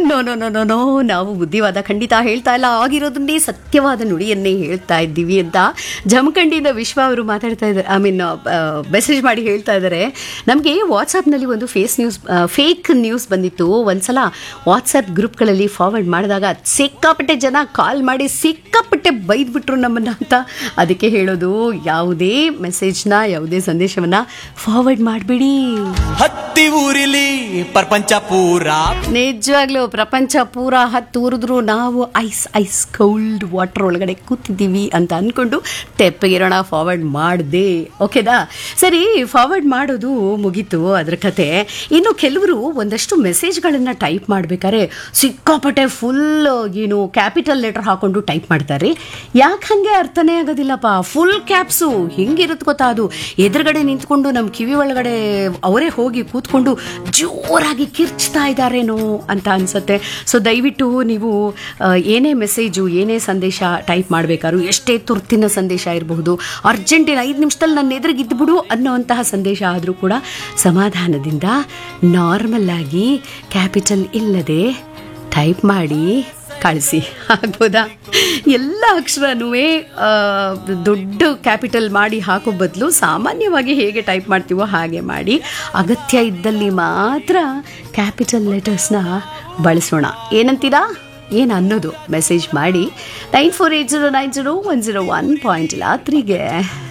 no no no no no ನಾವು ಬುದ್ಧಿವಾದ ಖಂಡಿತ ಹೇಳ್ತಾ ಇಲ್ಲ ಆಗಿರೋದನ್ನೇ ಸತ್ಯವಾದ ನುಡಿಯನ್ನೇ ಹೇಳ್ತಾ ಇದ್ದೀವಿ ಅಂತ ಜಮಖಂಡಿಯಿಂದ ವಿಶ್ವ ಅವರು ಮಾತಾಡ್ತಾ ಇದ್ದಾರೆ ಐ ಮೀನ್ ಮೆಸೇಜ್ ಮಾಡಿ ಹೇಳ್ತಾ ಇದ್ದಾರೆ ನಮಗೆ ವಾಟ್ಸಪ್ನಲ್ಲಿ ಒಂದು ಫೇಸ್ ನ್ಯೂಸ್ ಫೇಕ್ ನ್ಯೂಸ್ ಬಂದಿತ್ತು ಒಂದ್ಸಲ ವಾಟ್ಸಪ್ ಗ್ರೂಪ್ಗಳಲ್ಲಿ ಫಾರ್ವರ್ಡ್ ಮಾಡಿದಾಗ ಸಿಕ್ಕಾಪಟ್ಟೆ ಜನ ಕಾಲ್ ಮಾಡಿ ಸಿಕ್ಕಾಪಟ್ಟೆ ಬೈದ್ಬಿಟ್ರು ನಮ್ಮನ್ನ ಅಂತ ಅದಕ್ಕೆ ಹೇಳೋದು ಯಾವುದೇ ಮೆಸೇಜ್ನ ಯಾವುದೇ ಸಂದೇಶವನ್ನ ಫಾರ್ವರ್ಡ್ ಮಾಡಬೇಡಿ ಹತ್ತಿ ಊರಿಲಿ ಪ್ರಪಂಚ ಪೂರ ನಿಜವಾಗ್ಲೂ ಪ್ರಪಂಚ ಪೂರ ಹತ್ತು ಉರಿದ್ರು ನಾವು ಐಸ್ ಐಸ್ ಕೌಲ್ಡ್ ವಾಟರ್ ಒಳಗಡೆ ಕೂತಿದ್ದೀವಿ ಅಂತ ಅಂದ್ಕೊಂಡು ತೆಪ್ಪಗಿರೋಣ ಫಾರ್ವರ್ಡ್ ಮಾಡಿದೆ ಓಕೆನಾ ಸರಿ ಫಾರ್ವರ್ಡ್ ಮಾಡೋದು ಮುಗೀತು ಅದ್ರ ಕತೆ ಇನ್ನು ಕೆಲವರು ಒಂದಷ್ಟು ಮೆಸೇಜ್ಗಳನ್ನು ಟೈಪ್ ಮಾಡಬೇಕಾದ್ರೆ ಸಿಕ್ಕಾಪಟ್ಟೆ ಫುಲ್ ಏನು ಕ್ಯಾಪಿಟಲ್ ಲೆಟರ್ ಹಾಕೊಂಡು ಟೈಪ್ ಮಾಡ್ತಾರೆ ಯಾಕೆ ಹಾಗೆ ಅರ್ಥನೇ ಆಗೋದಿಲ್ಲಪ್ಪ ಫುಲ್ ಕ್ಯಾಪ್ಸು ಹೆಂಗಿರುತ್ತೆ ಗೊತ್ತಾ ಅದು ಎದುರುಗಡೆ ನಿಂತ್ಕೊಂಡು ನಮ್ಮ ಕಿವಿ ಒಳಗಡೆ ಅವರೇ ಹೋಗಿ ಕೂತ್ಕೊಂಡು ಜೋರಾಗಿ ಕಿರ್ಚ್ತಾ ಇದ್ದಾರೇನೋ ಅಂತ ಅನ್ಸುತ್ತೆ ಸೊ ದಯವಿಟ್ಟು ನೀವು ಆ, ಏನೇ ಮೆಸೇಜು ಏನೇ ಸಂದೇಶ ಟೈಪ್ ಮಾಡಬೇಕಾದ್ರು ಎಷ್ಟೇ ತುರ್ತಿನ ಸಂದೇಶ ಇರಬಹುದು ಅರ್ಜೆಂಟಿನ ಐದು ನಿಮಿಷದಲ್ಲಿ ನನ್ನ ಎದುರಿಗೆ ಇದ್ಬಿಡು ಅನ್ನೋವಂತಹ ಸಂದೇಶ ಆದರೂ ಕೂಡ ಸಮಾಧಾನದಿಂದ ನಾರ್ಮಲ್ ಆಗಿ ಕ್ಯಾಪಿಟಲ್ ಇಲ್ಲದೆ ಟೈಪ್ ಮಾಡಿ ಕಳಿಸಿ ಆಗ್ಬೋದಾ ಎಲ್ಲ ಅಕ್ಷರನೂ ದೊಡ್ಡ ಕ್ಯಾಪಿಟಲ್ ಮಾಡಿ ಹಾಕೋ ಬದಲು ಸಾಮಾನ್ಯವಾಗಿ ಹೇಗೆ ಟೈಪ್ ಮಾಡ್ತೀವೋ ಹಾಗೆ ಮಾಡಿ ಅಗತ್ಯ ಇದ್ದಲ್ಲಿ ಮಾತ್ರ ಕ್ಯಾಪಿಟಲ್ ಲೆಟರ್ಸ್ನ ಬಳಸೋಣ ಏನಂತೀರಾ ಏನು ಅನ್ನೋದು ಮೆಸೇಜ್ ಮಾಡಿ nine four eight zero nine zero one zero one point ಇಲ್ಲ ತ್ರೀಗೆ